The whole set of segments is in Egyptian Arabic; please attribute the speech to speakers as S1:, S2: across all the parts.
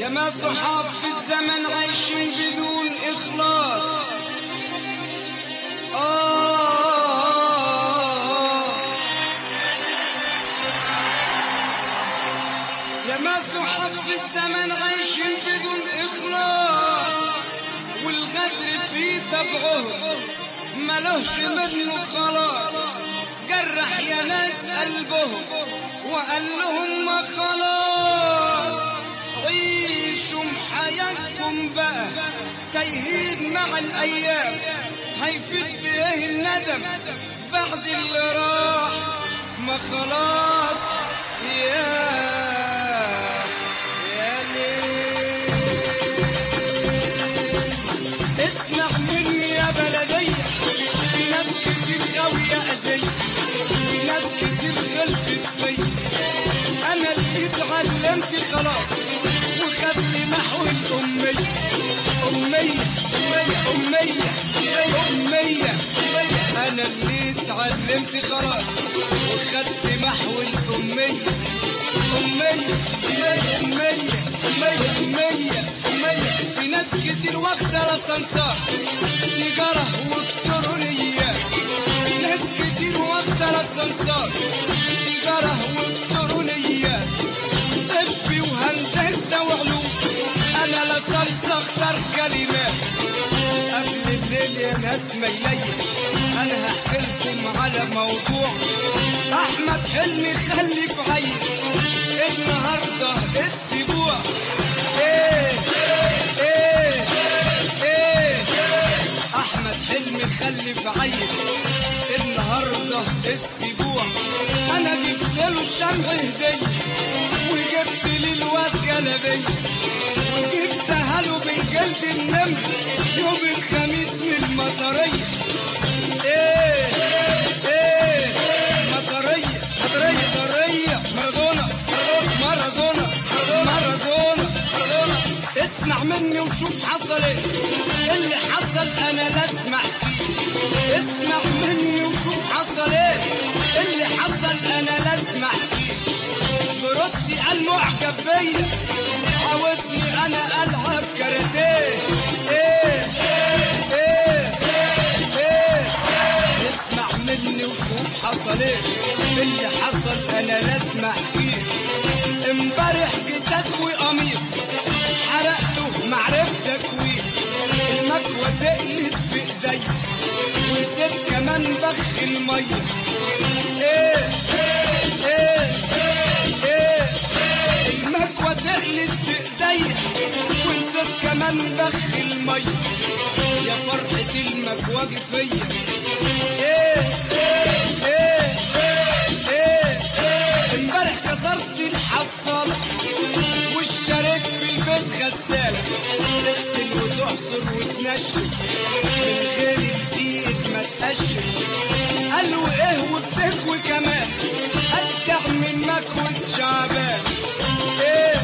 S1: يا ما صحاب في الزمن عايشين بدون إخلاص آه يا ما صحاب في الزمن عايشين بدون إخلاص والغدر في طبعهم ملوش منه خلاص جرح يا ناس قلبهم وقال لهم ما خلاص عيشوا حياتكم بقى تيهين مع الايام هيفيد بايه الندم بعد اللي راح ما خلاص يا يا ليل اسمع مني يا بلدية في ناس كتير غاوية أذية في ناس كتير غلطت فيا أنا اللي اتعلمت خلاص وخدت محو الأمية أمية أمية أمية أمية أنا اللي اتعلمت خلاص وخدت محو الأمية أمية أمية أمية أمية أمية في ناس كتير واخدة الأسانسار تجارة وإلكترونية ناس كتير واخدة الأسانسار تجارة وإلكترونية طبي وهندسة وعلوم أنا لصلصة اختار كلمات قبل الليل يا ناس ميلية أنا هحكي لكم على موضوع أحمد حلمي خلف عيل النهاردة السبوع إيه إيه إيه أحمد حلمي خلف عيل النهاردة السبوع أنا جبت له الشمع هدية وجبت لي الواد جلبية وجبتها له من جلد النمر يوم الخميس من المطرية ايه ايه مطرية مطرية مطرية مارادونا مارادونا مارادونا مارادونا اسمع مني وشوف حصل ايه اللي حصل انا لا اسمع فيه اسمع مني وشوف حصل ايه اللي حصل انا لا اسمع فيه بروسي قال معجب بيا عاوزني انا العب كاراتيه ايه ايه ايه اسمع مني وشوف حصل ايه اللي حصل انا لا اسمع فيه امبارح جيت اكوي قميص حرقته معرفت اكويه المكوى تقلت في ايديا ونسيت كمان بخ الميه ايه ايه ايه المكوى تقلت في ايديا ونسيت كمان بخ الميه يا فرحة المكوى فيا ايه ايه ايه ايه ايه امبارح كسرت الحصالة واشتريت في البيت غسالة تغسل وتعصر وتنشف من غير الايد ما تقشف قالوا ايه وبتكوي كمان اجدع من مكوة شعبان ايه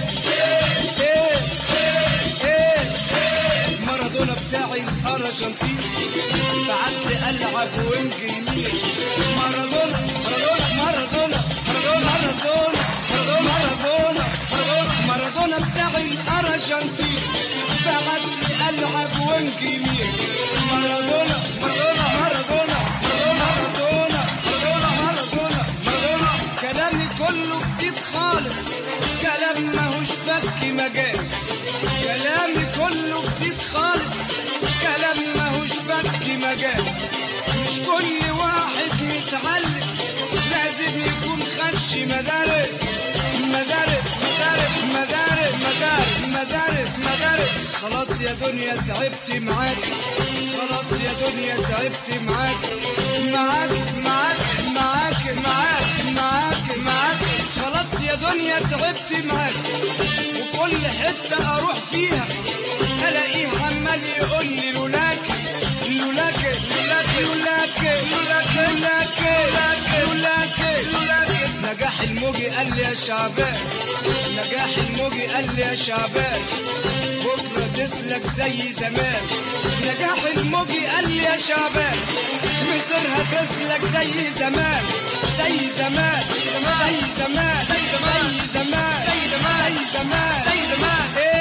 S1: ايه ايه ايه مارادونا بتاعي الارجنتين بعت لي العب وينج يمين مارادونا مارادونا مارادونا مارادونا مارادونا مارادونا مارادونا مارادونا بتاعي الارجنتين بعت لي العب وينج يمين مارادونا مارادونا مارادونا مارادونا مارادونا مارادونا مارادونا كلامي كله جديد خالص كلام ماهوش فك مجاز كلامي كله جديد خالص كلام ماهوش فك مجاز مش كل واحد متعلم لازم يكون خدش مدارس مدارس مدارس مدارس مدارس مدارس مدارس خلاص يا دنيا تعبت معاك خلاص يا دنيا تعبت معاك معاك معاك معاك معاك معاك معاك خلاص يا دنيا تعبت معاك وكل حتة أروح فيها ألاقيه عمال يقول لي لولاك لولاك لولاك لولاك لولاك لولاك لولاك لولاك نجاح الموجي قال لي يا شعبان نجاح الموجي قال لي يا شعبان بكرة تسلك زي زمان نجاح الموجي قال لي يا شعبان مصيرها تسلك زي زمان زي زمان زي زمان زي زمان زي زمان زي زمان زي زمان زي زمان